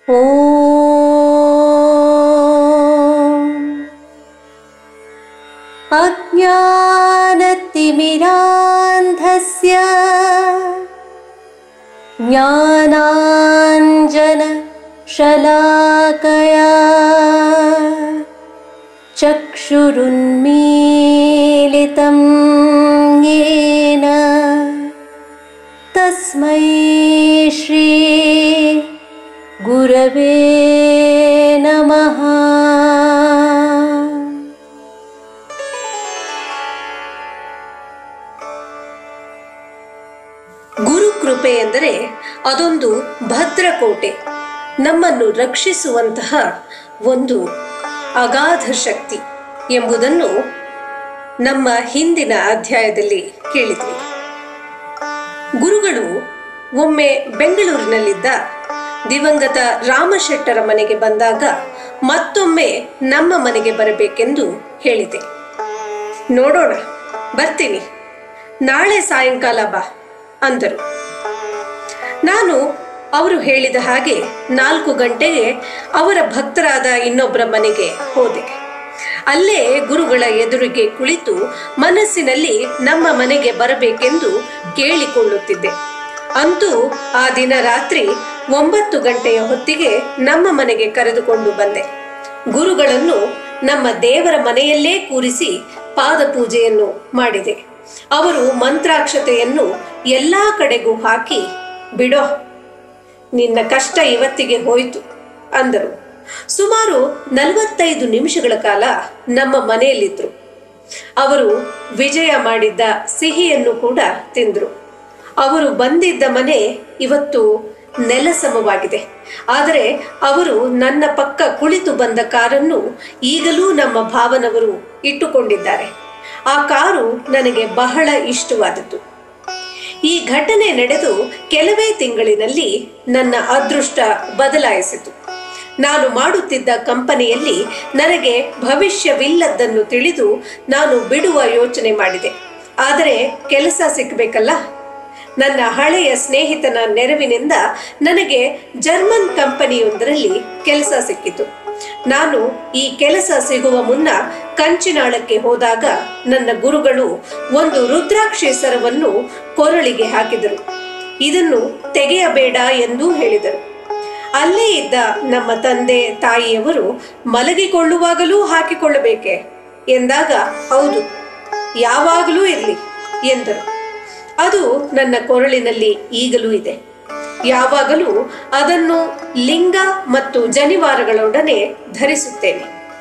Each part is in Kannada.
ॐ अज्ञानतिमिरान्धस्य ज्ञानाञ्जनशलाकया चक्षुरुन्मीलितं येन तस्मै श्री गुरवे नमः ಗುರು ಕೃಪೆ ಎಂದರೆ ಅದೊಂದು ಭದ್ರಕೋಟೆ ನಮ್ಮನ್ನು ರಕ್ಷಿಸುವಂತಹ ಒಂದು ಅಗಾಧ ಶಕ್ತಿ ಎಂಬುದನ್ನು ನಮ್ಮ ಹಿಂದಿನ ಅಧ್ಯಾಯದಲ್ಲಿ ಕೇಳಿದ್ವಿ ಗುರುಗಳು ಒಮ್ಮೆ ಬೆಂಗಳೂರಿನಲ್ಲಿದ್ದ ದಿವಂಗತ ರಾಮಶೆಟ್ಟರ ಮನೆಗೆ ಬಂದಾಗ ಮತ್ತೊಮ್ಮೆ ನಮ್ಮ ಮನೆಗೆ ಬರಬೇಕೆಂದು ಹೇಳಿದೆ ನೋಡೋಣ ಬರ್ತೀನಿ ನಾಳೆ ಸಾಯಂಕಾಲ ಬಾ ಅಂದರು ನಾನು ಅವರು ಹೇಳಿದ ಹಾಗೆ ನಾಲ್ಕು ಗಂಟೆಗೆ ಅವರ ಭಕ್ತರಾದ ಇನ್ನೊಬ್ಬರ ಮನೆಗೆ ಹೋದೆ ಅಲ್ಲೇ ಗುರುಗಳ ಎದುರಿಗೆ ಕುಳಿತು ಮನಸ್ಸಿನಲ್ಲಿ ನಮ್ಮ ಮನೆಗೆ ಬರಬೇಕೆಂದು ಕೇಳಿಕೊಳ್ಳುತ್ತಿದ್ದೆ ಅಂತೂ ಆ ದಿನ ರಾತ್ರಿ ಒಂಬತ್ತು ಗಂಟೆಯ ಹೊತ್ತಿಗೆ ನಮ್ಮ ಮನೆಗೆ ಕರೆದುಕೊಂಡು ಬಂದೆ ಗುರುಗಳನ್ನು ನಮ್ಮ ದೇವರ ಮನೆಯಲ್ಲೇ ಕೂರಿಸಿ ಪಾದ ಪೂಜೆಯನ್ನು ಮಾಡಿದೆ ಅವರು ಮಂತ್ರಾಕ್ಷತೆಯನ್ನು ಎಲ್ಲಾ ಕಡೆಗೂ ಹಾಕಿ ಬಿಡೋ ನಿನ್ನ ಕಷ್ಟ ಇವತ್ತಿಗೆ ಹೋಯಿತು ಅಂದರು ಸುಮಾರು ನಲವತ್ತೈದು ನಿಮಿಷಗಳ ಕಾಲ ನಮ್ಮ ಮನೆಯಲ್ಲಿದ್ರು ಅವರು ವಿಜಯ ಮಾಡಿದ್ದ ಸಿಹಿಯನ್ನು ಕೂಡ ತಿಂದ್ರು ಅವರು ಬಂದಿದ್ದ ಮನೆ ಇವತ್ತು ನೆಲಸಮವಾಗಿದೆ ಆದರೆ ಅವರು ನನ್ನ ಪಕ್ಕ ಕುಳಿತು ಬಂದ ಕಾರನ್ನು ಈಗಲೂ ನಮ್ಮ ಭಾವನವರು ಇಟ್ಟುಕೊಂಡಿದ್ದಾರೆ ಆ ಕಾರು ನನಗೆ ಬಹಳ ಇಷ್ಟವಾದದ್ದು ಈ ಘಟನೆ ನಡೆದು ಕೆಲವೇ ತಿಂಗಳಿನಲ್ಲಿ ನನ್ನ ಅದೃಷ್ಟ ಬದಲಾಯಿಸಿತು ನಾನು ಮಾಡುತ್ತಿದ್ದ ಕಂಪನಿಯಲ್ಲಿ ನನಗೆ ಭವಿಷ್ಯವಿಲ್ಲದ್ದನ್ನು ತಿಳಿದು ನಾನು ಬಿಡುವ ಯೋಚನೆ ಮಾಡಿದೆ ಆದರೆ ಕೆಲಸ ಸಿಕ್ಕಬೇಕಲ್ಲ ನನ್ನ ಹಳೆಯ ಸ್ನೇಹಿತನ ನೆರವಿನಿಂದ ನನಗೆ ಜರ್ಮನ್ ಕಂಪನಿಯೊಂದರಲ್ಲಿ ಕೆಲಸ ಸಿಕ್ಕಿತು ನಾನು ಈ ಕೆಲಸ ಸಿಗುವ ಮುನ್ನ ಕಂಚಿನಾಳಕ್ಕೆ ಹೋದಾಗ ನನ್ನ ಗುರುಗಳು ಒಂದು ರುದ್ರಾಕ್ಷಿ ಸರವನ್ನು ಕೊರಳಿಗೆ ಹಾಕಿದರು ಇದನ್ನು ತೆಗೆಯಬೇಡ ಎಂದೂ ಹೇಳಿದರು ಅಲ್ಲೇ ಇದ್ದ ನಮ್ಮ ತಂದೆ ತಾಯಿಯವರು ಮಲಗಿಕೊಳ್ಳುವಾಗಲೂ ಹಾಕಿಕೊಳ್ಳಬೇಕೆ ಎಂದಾಗ ಹೌದು ಯಾವಾಗಲೂ ಇರಲಿ ಎಂದರು ಅದು ನನ್ನ ಕೊರಳಿನಲ್ಲಿ ಈಗಲೂ ಇದೆ ಯಾವಾಗಲೂ ಅದನ್ನು ಲಿಂಗ ಮತ್ತು ಜನಿವಾರಗಳೊಡನೆ ಧರಿಸುತ್ತೇನೆ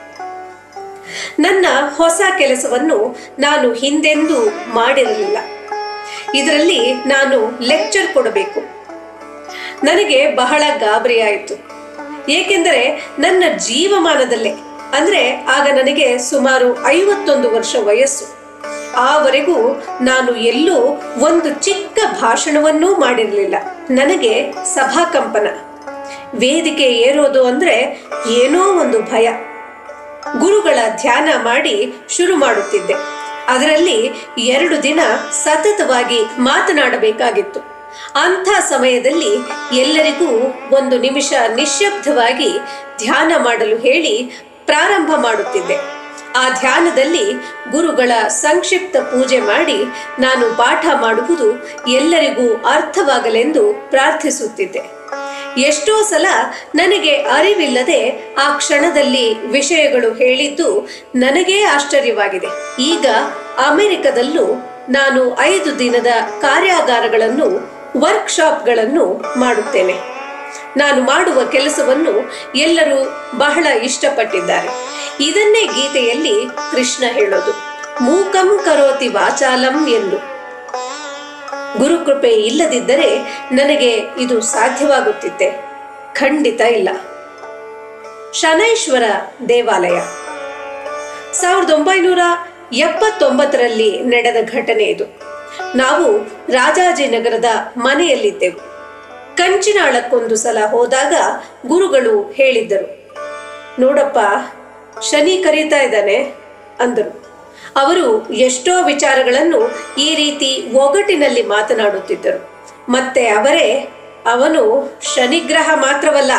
ನನ್ನ ಹೊಸ ಕೆಲಸವನ್ನು ನಾನು ಹಿಂದೆಂದೂ ಮಾಡಿರಲಿಲ್ಲ ಇದರಲ್ಲಿ ನಾನು ಲೆಕ್ಚರ್ ಕೊಡಬೇಕು ನನಗೆ ಬಹಳ ಗಾಬರಿಯಾಯಿತು ಏಕೆಂದರೆ ನನ್ನ ಜೀವಮಾನದಲ್ಲೇ ಅಂದ್ರೆ ಆಗ ನನಗೆ ಸುಮಾರು ಐವತ್ತೊಂದು ವರ್ಷ ವಯಸ್ಸು ಆವರೆಗೂ ನಾನು ಎಲ್ಲೂ ಒಂದು ಚಿಕ್ಕ ಭಾಷಣವನ್ನೂ ಮಾಡಿರಲಿಲ್ಲ ನನಗೆ ಸಭಾಕಂಪನ ವೇದಿಕೆ ಏರೋದು ಅಂದ್ರೆ ಏನೋ ಒಂದು ಭಯ ಗುರುಗಳ ಧ್ಯಾನ ಮಾಡಿ ಶುರು ಮಾಡುತ್ತಿದ್ದೆ ಅದರಲ್ಲಿ ಎರಡು ದಿನ ಸತತವಾಗಿ ಮಾತನಾಡಬೇಕಾಗಿತ್ತು ಅಂಥ ಸಮಯದಲ್ಲಿ ಎಲ್ಲರಿಗೂ ಒಂದು ನಿಮಿಷ ನಿಶ್ಶಬ್ದವಾಗಿ ಧ್ಯಾನ ಮಾಡಲು ಹೇಳಿ ಪ್ರಾರಂಭ ಮಾಡುತ್ತಿದ್ದೆ ಆ ಧ್ಯಾನದಲ್ಲಿ ಗುರುಗಳ ಸಂಕ್ಷಿಪ್ತ ಪೂಜೆ ಮಾಡಿ ನಾನು ಪಾಠ ಮಾಡುವುದು ಎಲ್ಲರಿಗೂ ಅರ್ಥವಾಗಲೆಂದು ಪ್ರಾರ್ಥಿಸುತ್ತಿದ್ದೆ ಎಷ್ಟೋ ಸಲ ನನಗೆ ಅರಿವಿಲ್ಲದೆ ಆ ಕ್ಷಣದಲ್ಲಿ ವಿಷಯಗಳು ಹೇಳಿದ್ದು ನನಗೇ ಆಶ್ಚರ್ಯವಾಗಿದೆ ಈಗ ಅಮೆರಿಕದಲ್ಲೂ ನಾನು ಐದು ದಿನದ ಕಾರ್ಯಾಗಾರಗಳನ್ನು ವರ್ಕ್ಶಾಪ್ಗಳನ್ನು ಮಾಡುತ್ತೇನೆ ನಾನು ಮಾಡುವ ಕೆಲಸವನ್ನು ಎಲ್ಲರೂ ಬಹಳ ಇಷ್ಟಪಟ್ಟಿದ್ದಾರೆ ಇದನ್ನೇ ಗೀತೆಯಲ್ಲಿ ಕೃಷ್ಣ ಹೇಳೋದು ಮೂಕಂ ಕರೋತಿ ವಾಚಾಲಂ ಎಂದು ಗುರುಕೃಪೆ ಇಲ್ಲದಿದ್ದರೆ ನನಗೆ ಇದು ಸಾಧ್ಯವಾಗುತ್ತಿತ್ತೆ ಖಂಡಿತ ಇಲ್ಲ ಶನೈಶ್ವರ ದೇವಾಲಯ ಸಾವಿರದ ಒಂಬೈನೂರ ಎಪ್ಪತ್ತೊಂಬತ್ತರಲ್ಲಿ ನಡೆದ ಘಟನೆ ಇದು ನಾವು ರಾಜಾಜಿನಗರದ ಮನೆಯಲ್ಲಿದ್ದೆವು ಕಂಚಿನಾಳಕ್ಕೊಂದು ಸಲ ಹೋದಾಗ ಗುರುಗಳು ಹೇಳಿದ್ದರು ನೋಡಪ್ಪ ಶನಿ ಕರೀತಾ ಇದ್ದಾನೆ ಅಂದರು ಅವರು ಎಷ್ಟೋ ವಿಚಾರಗಳನ್ನು ಈ ರೀತಿ ಒಗಟಿನಲ್ಲಿ ಮಾತನಾಡುತ್ತಿದ್ದರು ಮತ್ತೆ ಅವರೇ ಅವನು ಶನಿಗ್ರಹ ಮಾತ್ರವಲ್ಲ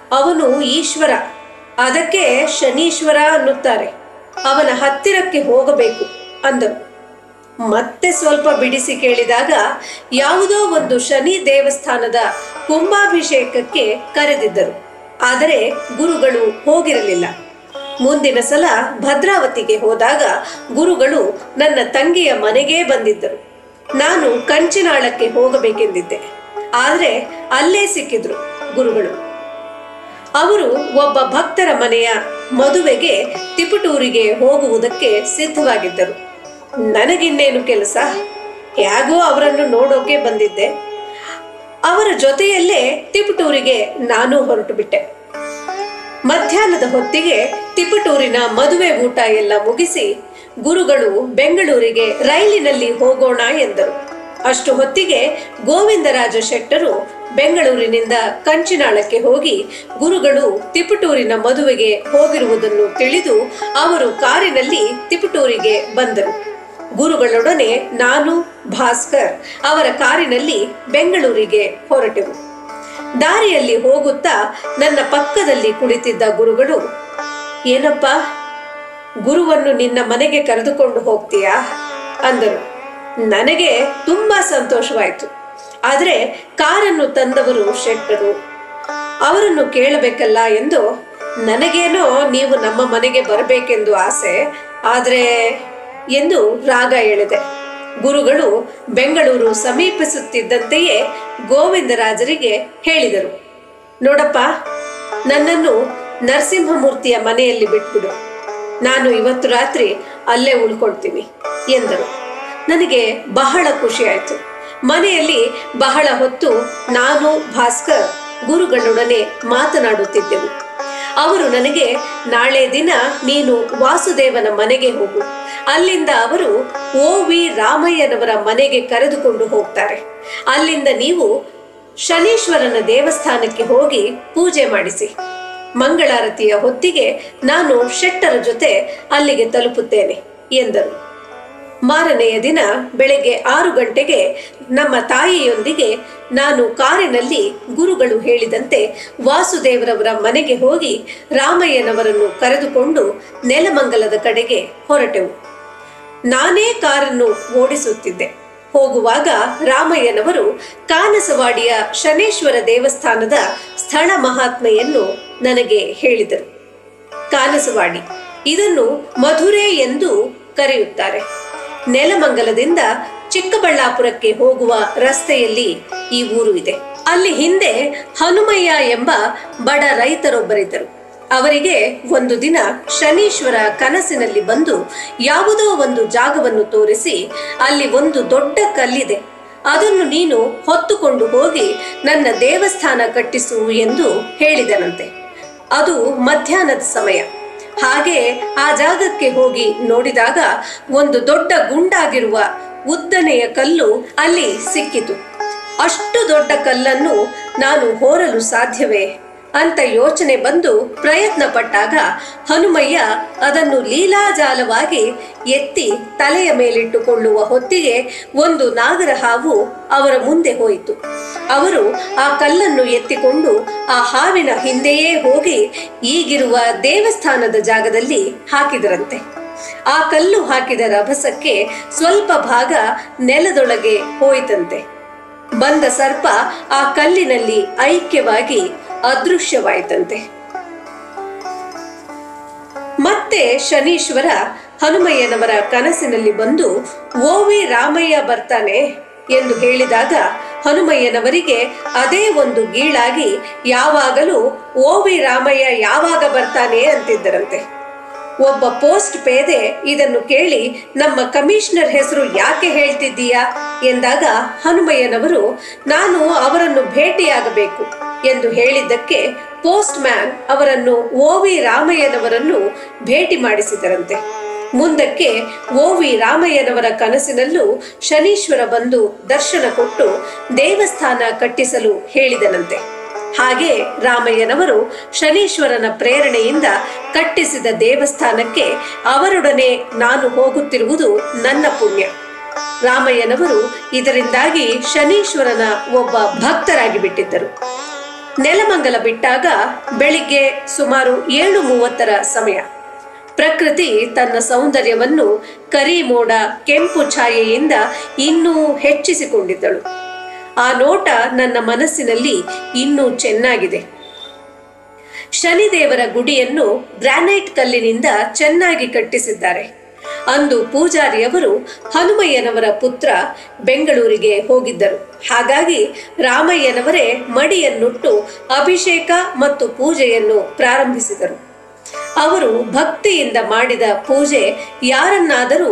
ಅವನು ಈಶ್ವರ ಅದಕ್ಕೆ ಶನೀಶ್ವರ ಅನ್ನುತ್ತಾರೆ ಅವನ ಹತ್ತಿರಕ್ಕೆ ಹೋಗಬೇಕು ಅಂದರು ಮತ್ತೆ ಸ್ವಲ್ಪ ಬಿಡಿಸಿ ಕೇಳಿದಾಗ ಯಾವುದೋ ಒಂದು ಶನಿ ದೇವಸ್ಥಾನದ ಕುಂಭಾಭಿಷೇಕಕ್ಕೆ ಕರೆದಿದ್ದರು ಆದರೆ ಗುರುಗಳು ಹೋಗಿರಲಿಲ್ಲ ಮುಂದಿನ ಸಲ ಭದ್ರಾವತಿಗೆ ಹೋದಾಗ ಗುರುಗಳು ನನ್ನ ತಂಗಿಯ ಮನೆಗೇ ಬಂದಿದ್ದರು ನಾನು ಕಂಚಿನಾಳಕ್ಕೆ ಹೋಗಬೇಕೆಂದಿದ್ದೆ ಆದರೆ ಅಲ್ಲೇ ಸಿಕ್ಕಿದ್ರು ಗುರುಗಳು ಅವರು ಒಬ್ಬ ಭಕ್ತರ ಮನೆಯ ಮದುವೆಗೆ ತಿಪಟೂರಿಗೆ ಹೋಗುವುದಕ್ಕೆ ಸಿದ್ಧವಾಗಿದ್ದರು ನನಗಿನ್ನೇನು ಕೆಲಸ ಹೇಗೋ ಅವರನ್ನು ನೋಡೋಕೆ ಬಂದಿದ್ದೆ ಅವರ ಜೊತೆಯಲ್ಲೇ ತಿಪಟೂರಿಗೆ ನಾನು ಹೊರಟು ಬಿಟ್ಟೆ ಮಧ್ಯಾಹ್ನದ ಹೊತ್ತಿಗೆ ತಿಪಟೂರಿನ ಮದುವೆ ಊಟ ಎಲ್ಲ ಮುಗಿಸಿ ಗುರುಗಳು ಬೆಂಗಳೂರಿಗೆ ರೈಲಿನಲ್ಲಿ ಹೋಗೋಣ ಎಂದರು ಅಷ್ಟು ಹೊತ್ತಿಗೆ ಗೋವಿಂದರಾಜ ಶೆಟ್ಟರು ಬೆಂಗಳೂರಿನಿಂದ ಕಂಚಿನಾಳಕ್ಕೆ ಹೋಗಿ ಗುರುಗಳು ತಿಪಟೂರಿನ ಮದುವೆಗೆ ಹೋಗಿರುವುದನ್ನು ತಿಳಿದು ಅವರು ಕಾರಿನಲ್ಲಿ ತಿಪಟೂರಿಗೆ ಬಂದರು ಗುರುಗಳೊಡನೆ ನಾನು ಭಾಸ್ಕರ್ ಅವರ ಕಾರಿನಲ್ಲಿ ಬೆಂಗಳೂರಿಗೆ ಹೊರಟೆವು ದಾರಿಯಲ್ಲಿ ಹೋಗುತ್ತಾ ನನ್ನ ಪಕ್ಕದಲ್ಲಿ ಕುಳಿತಿದ್ದ ಗುರುಗಳು ಏನಪ್ಪ ಗುರುವನ್ನು ನಿನ್ನ ಮನೆಗೆ ಕರೆದುಕೊಂಡು ಹೋಗ್ತೀಯಾ ಅಂದರು ನನಗೆ ತುಂಬಾ ಸಂತೋಷವಾಯಿತು ಆದರೆ ಕಾರನ್ನು ತಂದವರು ಶೆಟ್ಟರು ಅವರನ್ನು ಕೇಳಬೇಕಲ್ಲ ಎಂದು ನನಗೇನೋ ನೀವು ನಮ್ಮ ಮನೆಗೆ ಬರಬೇಕೆಂದು ಆಸೆ ಆದರೆ ಎಂದು ರಾಗ ಎಳೆದೆ ಗುರುಗಳು ಬೆಂಗಳೂರು ಸಮೀಪಿಸುತ್ತಿದ್ದಂತೆಯೇ ಗೋವಿಂದರಾಜರಿಗೆ ಹೇಳಿದರು ನೋಡಪ್ಪ ನನ್ನನ್ನು ನರಸಿಂಹಮೂರ್ತಿಯ ಮನೆಯಲ್ಲಿ ಬಿಟ್ಬಿಡು ನಾನು ಇವತ್ತು ರಾತ್ರಿ ಅಲ್ಲೇ ಉಳ್ಕೊಳ್ತೀನಿ ಎಂದರು ನನಗೆ ಬಹಳ ಖುಷಿಯಾಯಿತು ಮನೆಯಲ್ಲಿ ಬಹಳ ಹೊತ್ತು ನಾನು ಭಾಸ್ಕರ್ ಗುರುಗಳೊಡನೆ ಮಾತನಾಡುತ್ತಿದ್ದೆವು ಅವರು ನನಗೆ ನಾಳೆ ದಿನ ನೀನು ವಾಸುದೇವನ ಮನೆಗೆ ಹೋಗು ಅಲ್ಲಿಂದ ಅವರು ಓ ವಿ ರಾಮಯ್ಯನವರ ಮನೆಗೆ ಕರೆದುಕೊಂಡು ಹೋಗ್ತಾರೆ ಅಲ್ಲಿಂದ ನೀವು ಶನೀಶ್ವರನ ದೇವಸ್ಥಾನಕ್ಕೆ ಹೋಗಿ ಪೂಜೆ ಮಾಡಿಸಿ ಮಂಗಳಾರತಿಯ ಹೊತ್ತಿಗೆ ನಾನು ಶೆಟ್ಟರ ಜೊತೆ ಅಲ್ಲಿಗೆ ತಲುಪುತ್ತೇನೆ ಎಂದರು ಮಾರನೆಯ ದಿನ ಬೆಳಗ್ಗೆ ಆರು ಗಂಟೆಗೆ ನಮ್ಮ ತಾಯಿಯೊಂದಿಗೆ ನಾನು ಕಾರಿನಲ್ಲಿ ಗುರುಗಳು ಹೇಳಿದಂತೆ ವಾಸುದೇವರವರ ಮನೆಗೆ ಹೋಗಿ ರಾಮಯ್ಯನವರನ್ನು ಕರೆದುಕೊಂಡು ನೆಲಮಂಗಲದ ಕಡೆಗೆ ಹೊರಟೆವು ನಾನೇ ಕಾರನ್ನು ಓಡಿಸುತ್ತಿದ್ದೆ ಹೋಗುವಾಗ ರಾಮಯ್ಯನವರು ಕಾನಸವಾಡಿಯ ಶನೇಶ್ವರ ದೇವಸ್ಥಾನದ ಸ್ಥಳ ಮಹಾತ್ಮೆಯನ್ನು ನನಗೆ ಹೇಳಿದರು ಕಾನಸವಾಡಿ ಇದನ್ನು ಮಧುರೆ ಎಂದು ಕರೆಯುತ್ತಾರೆ ನೆಲಮಂಗಲದಿಂದ ಚಿಕ್ಕಬಳ್ಳಾಪುರಕ್ಕೆ ಹೋಗುವ ರಸ್ತೆಯಲ್ಲಿ ಈ ಊರು ಇದೆ ಅಲ್ಲಿ ಹಿಂದೆ ಹನುಮಯ್ಯ ಎಂಬ ಬಡ ರೈತರೊಬ್ಬರಿದ್ದರು ಅವರಿಗೆ ಒಂದು ದಿನ ಶನೀಶ್ವರ ಕನಸಿನಲ್ಲಿ ಬಂದು ಯಾವುದೋ ಒಂದು ಜಾಗವನ್ನು ತೋರಿಸಿ ಅಲ್ಲಿ ಒಂದು ದೊಡ್ಡ ಕಲ್ಲಿದೆ ಅದನ್ನು ನೀನು ಹೊತ್ತುಕೊಂಡು ಹೋಗಿ ನನ್ನ ದೇವಸ್ಥಾನ ಕಟ್ಟಿಸು ಎಂದು ಹೇಳಿದನಂತೆ ಅದು ಮಧ್ಯಾಹ್ನದ ಸಮಯ ಹಾಗೆ ಆ ಜಾಗಕ್ಕೆ ಹೋಗಿ ನೋಡಿದಾಗ ಒಂದು ದೊಡ್ಡ ಗುಂಡಾಗಿರುವ ಉದ್ದನೆಯ ಕಲ್ಲು ಅಲ್ಲಿ ಸಿಕ್ಕಿತು ಅಷ್ಟು ದೊಡ್ಡ ಕಲ್ಲನ್ನು ನಾನು ಹೋರಲು ಸಾಧ್ಯವೇ ಅಂತ ಯೋಚನೆ ಬಂದು ಪ್ರಯತ್ನ ಪಟ್ಟಾಗ ಹನುಮಯ್ಯ ಅದನ್ನು ಲೀಲಾಜಾಲವಾಗಿ ಎತ್ತಿ ತಲೆಯ ಮೇಲಿಟ್ಟುಕೊಳ್ಳುವ ಹೊತ್ತಿಗೆ ಒಂದು ನಾಗರ ಹಾವು ಅವರ ಮುಂದೆ ಹೋಯಿತು ಅವರು ಆ ಕಲ್ಲನ್ನು ಎತ್ತಿಕೊಂಡು ಆ ಹಾವಿನ ಹಿಂದೆಯೇ ಹೋಗಿ ಈಗಿರುವ ದೇವಸ್ಥಾನದ ಜಾಗದಲ್ಲಿ ಹಾಕಿದರಂತೆ ಆ ಕಲ್ಲು ಹಾಕಿದ ರಭಸಕ್ಕೆ ಸ್ವಲ್ಪ ಭಾಗ ನೆಲದೊಳಗೆ ಹೋಯಿತಂತೆ ಬಂದ ಸರ್ಪ ಆ ಕಲ್ಲಿನಲ್ಲಿ ಐಕ್ಯವಾಗಿ ಅದೃಶ್ಯವಾಯಿತಂತೆ ಮತ್ತೆ ಶನೀಶ್ವರ ಹನುಮಯ್ಯನವರ ಕನಸಿನಲ್ಲಿ ಬಂದು ಓ ವಿ ರಾಮಯ್ಯ ಬರ್ತಾನೆ ಎಂದು ಹೇಳಿದಾಗ ಹನುಮಯ್ಯನವರಿಗೆ ಅದೇ ಒಂದು ಗೀಳಾಗಿ ಯಾವಾಗಲೂ ಓ ವಿ ರಾಮಯ್ಯ ಯಾವಾಗ ಬರ್ತಾನೆ ಅಂತಿದ್ದರಂತೆ ಒಬ್ಬ ಪೋಸ್ಟ್ ಪೇದೆ ಇದನ್ನು ಕೇಳಿ ನಮ್ಮ ಕಮಿಷನರ್ ಹೆಸರು ಯಾಕೆ ಹೇಳ್ತಿದ್ದೀಯಾ ಎಂದಾಗ ಹನುಮಯ್ಯನವರು ನಾನು ಅವರನ್ನು ಭೇಟಿಯಾಗಬೇಕು ಎಂದು ಹೇಳಿದ್ದಕ್ಕೆ ಪೋಸ್ಟ್ ಮ್ಯಾನ್ ಅವರನ್ನು ಓ ವಿ ರಾಮಯ್ಯನವರನ್ನು ಭೇಟಿ ಮಾಡಿಸಿದರಂತೆ ಮುಂದಕ್ಕೆ ಓ ವಿ ರಾಮಯ್ಯನವರ ಕನಸಿನಲ್ಲೂ ಶನೀಶ್ವರ ಬಂದು ದರ್ಶನ ಕೊಟ್ಟು ದೇವಸ್ಥಾನ ಕಟ್ಟಿಸಲು ಹೇಳಿದನಂತೆ ಹಾಗೆ ರಾಮಯ್ಯನವರು ಶನೀಶ್ವರನ ಪ್ರೇರಣೆಯಿಂದ ಕಟ್ಟಿಸಿದ ದೇವಸ್ಥಾನಕ್ಕೆ ಅವರೊಡನೆ ನಾನು ಹೋಗುತ್ತಿರುವುದು ನನ್ನ ಪುಣ್ಯ ರಾಮಯ್ಯನವರು ಇದರಿಂದಾಗಿ ಶನೀಶ್ವರನ ಒಬ್ಬ ಭಕ್ತರಾಗಿ ಬಿಟ್ಟಿದ್ದರು ನೆಲಮಂಗಲ ಬಿಟ್ಟಾಗ ಬೆಳಿಗ್ಗೆ ಸುಮಾರು ಏಳು ಮೂವತ್ತರ ಸಮಯ ಪ್ರಕೃತಿ ತನ್ನ ಸೌಂದರ್ಯವನ್ನು ಕರಿ ಮೋಡ ಕೆಂಪು ಛಾಯೆಯಿಂದ ಇನ್ನೂ ಹೆಚ್ಚಿಸಿಕೊಂಡಿದ್ದಳು ಆ ನೋಟ ನನ್ನ ಮನಸ್ಸಿನಲ್ಲಿ ಇನ್ನೂ ಚೆನ್ನಾಗಿದೆ ಶನಿದೇವರ ಗುಡಿಯನ್ನು ಗ್ರಾನೈಟ್ ಕಲ್ಲಿನಿಂದ ಚೆನ್ನಾಗಿ ಕಟ್ಟಿಸಿದ್ದಾರೆ ಅಂದು ಪೂಜಾರಿಯವರು ಹನುಮಯ್ಯನವರ ಪುತ್ರ ಬೆಂಗಳೂರಿಗೆ ಹೋಗಿದ್ದರು ಹಾಗಾಗಿ ರಾಮಯ್ಯನವರೇ ಮಡಿಯನ್ನುಟ್ಟು ಅಭಿಷೇಕ ಮತ್ತು ಪೂಜೆಯನ್ನು ಪ್ರಾರಂಭಿಸಿದರು ಅವರು ಭಕ್ತಿಯಿಂದ ಮಾಡಿದ ಪೂಜೆ ಯಾರನ್ನಾದರೂ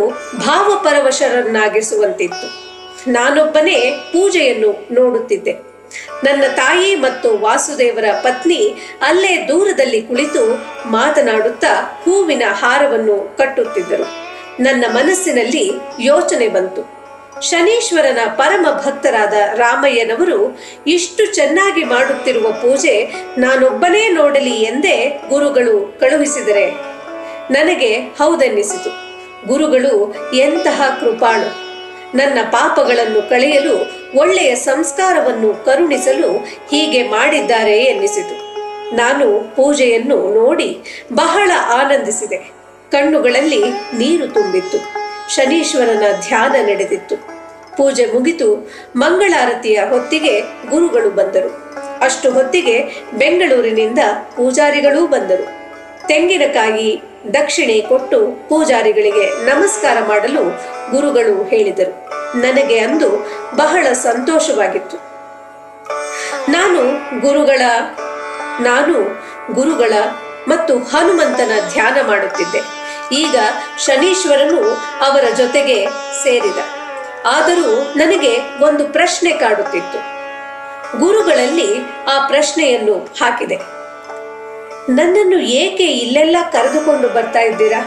ಭಾವಪರವಶರನ್ನಾಗಿಸುವಂತಿತ್ತು ನಾನೊಬ್ಬನೇ ಪೂಜೆಯನ್ನು ನೋಡುತ್ತಿದ್ದೆ ನನ್ನ ತಾಯಿ ಮತ್ತು ವಾಸುದೇವರ ಪತ್ನಿ ಅಲ್ಲೇ ದೂರದಲ್ಲಿ ಕುಳಿತು ಮಾತನಾಡುತ್ತಾ ಹೂವಿನ ಹಾರವನ್ನು ಕಟ್ಟುತ್ತಿದ್ದರು ನನ್ನ ಮನಸ್ಸಿನಲ್ಲಿ ಯೋಚನೆ ಬಂತು ಶನೀಶ್ವರನ ಪರಮ ಭಕ್ತರಾದ ರಾಮಯ್ಯನವರು ಇಷ್ಟು ಚೆನ್ನಾಗಿ ಮಾಡುತ್ತಿರುವ ಪೂಜೆ ನಾನೊಬ್ಬನೇ ನೋಡಲಿ ಎಂದೇ ಗುರುಗಳು ಕಳುಹಿಸಿದರೆ ನನಗೆ ಹೌದೆನ್ನಿಸಿತು ಗುರುಗಳು ಎಂತಹ ಕೃಪಾಳು ನನ್ನ ಪಾಪಗಳನ್ನು ಕಳೆಯಲು ಒಳ್ಳೆಯ ಸಂಸ್ಕಾರವನ್ನು ಕರುಣಿಸಲು ಹೀಗೆ ಮಾಡಿದ್ದಾರೆ ಎನ್ನಿಸಿತು ನಾನು ಪೂಜೆಯನ್ನು ನೋಡಿ ಬಹಳ ಆನಂದಿಸಿದೆ ಕಣ್ಣುಗಳಲ್ಲಿ ನೀರು ತುಂಬಿತ್ತು ಶನೀಶ್ವರನ ಧ್ಯಾನ ನಡೆದಿತ್ತು ಪೂಜೆ ಮುಗಿತು ಮಂಗಳಾರತಿಯ ಹೊತ್ತಿಗೆ ಗುರುಗಳು ಬಂದರು ಅಷ್ಟು ಹೊತ್ತಿಗೆ ಬೆಂಗಳೂರಿನಿಂದ ಪೂಜಾರಿಗಳೂ ಬಂದರು ತೆಂಗಿನಕಾಯಿ ದಕ್ಷಿಣೆ ಕೊಟ್ಟು ಪೂಜಾರಿಗಳಿಗೆ ನಮಸ್ಕಾರ ಮಾಡಲು ಗುರುಗಳು ಹೇಳಿದರು ನನಗೆ ಅಂದು ಬಹಳ ಸಂತೋಷವಾಗಿತ್ತು ನಾನು ಗುರುಗಳ ನಾನು ಗುರುಗಳ ಮತ್ತು ಹನುಮಂತನ ಧ್ಯಾನ ಮಾಡುತ್ತಿದ್ದೆ ಈಗ ಶನೀಶ್ವರನು ಅವರ ಜೊತೆಗೆ ಸೇರಿದ ಆದರೂ ನನಗೆ ಒಂದು ಪ್ರಶ್ನೆ ಕಾಡುತ್ತಿತ್ತು ಗುರುಗಳಲ್ಲಿ ಆ ಪ್ರಶ್ನೆಯನ್ನು ಹಾಕಿದೆ ನನ್ನನ್ನು ಏಕೆ ಇಲ್ಲೆಲ್ಲ ಕರೆದುಕೊಂಡು ಬರ್ತಾ ಇದ್ದೀರಾ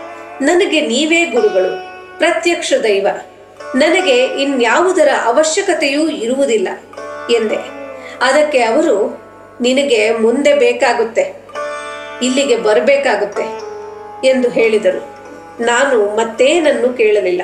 ನನಗೆ ನೀವೇ ಗುರುಗಳು ಪ್ರತ್ಯಕ್ಷ ದೈವ ನನಗೆ ಇನ್ಯಾವುದರ ಅವಶ್ಯಕತೆಯೂ ಇರುವುದಿಲ್ಲ ಎಂದೆ ಅದಕ್ಕೆ ಅವರು ನಿನಗೆ ಮುಂದೆ ಬೇಕಾಗುತ್ತೆ ಇಲ್ಲಿಗೆ ಬರಬೇಕಾಗುತ್ತೆ ಎಂದು ಹೇಳಿದರು ನಾನು ಮತ್ತೇನನ್ನು ಕೇಳಲಿಲ್ಲ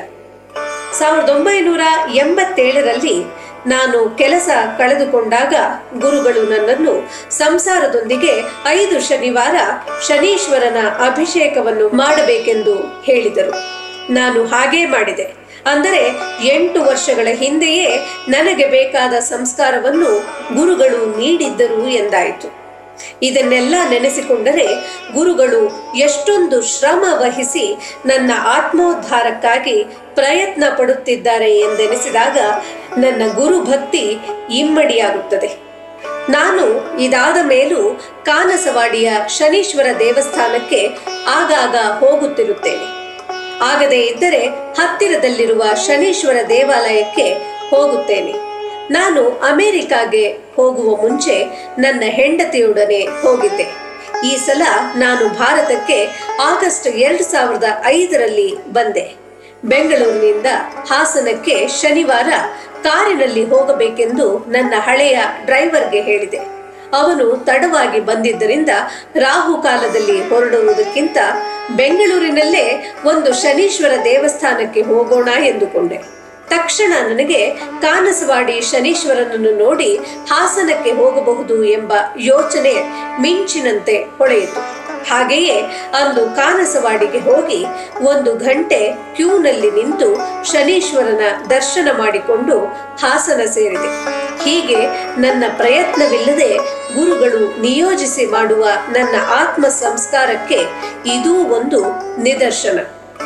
ಸಾವಿರದ ಒಂಬೈನೂರ ಎಂಬತ್ತೇಳರಲ್ಲಿ ನಾನು ಕೆಲಸ ಕಳೆದುಕೊಂಡಾಗ ಗುರುಗಳು ನನ್ನನ್ನು ಸಂಸಾರದೊಂದಿಗೆ ಐದು ಶನಿವಾರ ಶನೀಶ್ವರನ ಅಭಿಷೇಕವನ್ನು ಮಾಡಬೇಕೆಂದು ಹೇಳಿದರು ನಾನು ಹಾಗೇ ಮಾಡಿದೆ ಅಂದರೆ ಎಂಟು ವರ್ಷಗಳ ಹಿಂದೆಯೇ ನನಗೆ ಬೇಕಾದ ಸಂಸ್ಕಾರವನ್ನು ಗುರುಗಳು ನೀಡಿದ್ದರು ಎಂದಾಯಿತು ಇದನ್ನೆಲ್ಲ ನೆನೆಸಿಕೊಂಡರೆ ಗುರುಗಳು ಎಷ್ಟೊಂದು ಶ್ರಮ ವಹಿಸಿ ನನ್ನ ಆತ್ಮೋದ್ಧಾರಕ್ಕಾಗಿ ಪ್ರಯತ್ನ ಪಡುತ್ತಿದ್ದಾರೆ ಎಂದೆನಿಸಿದಾಗ ನನ್ನ ಗುರು ಭಕ್ತಿ ಇಮ್ಮಡಿಯಾಗುತ್ತದೆ ನಾನು ಇದಾದ ಮೇಲೂ ಕಾನಸವಾಡಿಯ ಶನೀಶ್ವರ ದೇವಸ್ಥಾನಕ್ಕೆ ಆಗಾಗ ಹೋಗುತ್ತಿರುತ್ತೇನೆ ಆಗದೇ ಇದ್ದರೆ ಹತ್ತಿರದಲ್ಲಿರುವ ಶನೀಶ್ವರ ದೇವಾಲಯಕ್ಕೆ ಹೋಗುತ್ತೇನೆ ನಾನು ಅಮೆರಿಕಾಗೆ ಹೋಗುವ ಮುಂಚೆ ನನ್ನ ಹೆಂಡತಿಯೊಡನೆ ಹೋಗಿದ್ದೆ ಈ ಸಲ ನಾನು ಭಾರತಕ್ಕೆ ಆಗಸ್ಟ್ ಎರಡು ಸಾವಿರದ ಐದರಲ್ಲಿ ಬಂದೆ ಬೆಂಗಳೂರಿನಿಂದ ಹಾಸನಕ್ಕೆ ಶನಿವಾರ ಕಾರಿನಲ್ಲಿ ಹೋಗಬೇಕೆಂದು ನನ್ನ ಹಳೆಯ ಡ್ರೈವರ್ಗೆ ಹೇಳಿದೆ ಅವನು ತಡವಾಗಿ ಬಂದಿದ್ದರಿಂದ ರಾಹುಕಾಲದಲ್ಲಿ ಹೊರಡುವುದಕ್ಕಿಂತ ಬೆಂಗಳೂರಿನಲ್ಲೇ ಒಂದು ಶನೀಶ್ವರ ದೇವಸ್ಥಾನಕ್ಕೆ ಹೋಗೋಣ ಎಂದುಕೊಂಡೆ ತಕ್ಷಣ ನನಗೆ ಕಾನಸವಾಡಿ ಶನೀಶ್ವರನನ್ನು ನೋಡಿ ಹಾಸನಕ್ಕೆ ಹೋಗಬಹುದು ಎಂಬ ಯೋಚನೆ ಮಿಂಚಿನಂತೆ ಹೊಳೆಯಿತು ಹಾಗೆಯೇ ಅಂದು ಕಾನಸವಾಡಿಗೆ ಹೋಗಿ ಒಂದು ಗಂಟೆ ಕ್ಯೂನಲ್ಲಿ ನಿಂತು ಶನೀಶ್ವರನ ದರ್ಶನ ಮಾಡಿಕೊಂಡು ಹಾಸನ ಸೇರಿದೆ ಹೀಗೆ ನನ್ನ ಪ್ರಯತ್ನವಿಲ್ಲದೆ ಗುರುಗಳು ನಿಯೋಜಿಸಿ ಮಾಡುವ ನನ್ನ ಆತ್ಮ ಸಂಸ್ಕಾರಕ್ಕೆ ಇದೂ ಒಂದು ನಿದರ್ಶನ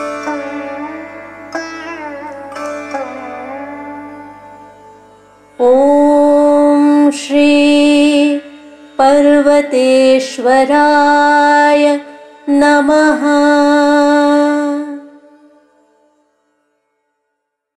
ॐ श्री पर्वतेश्वराय नमः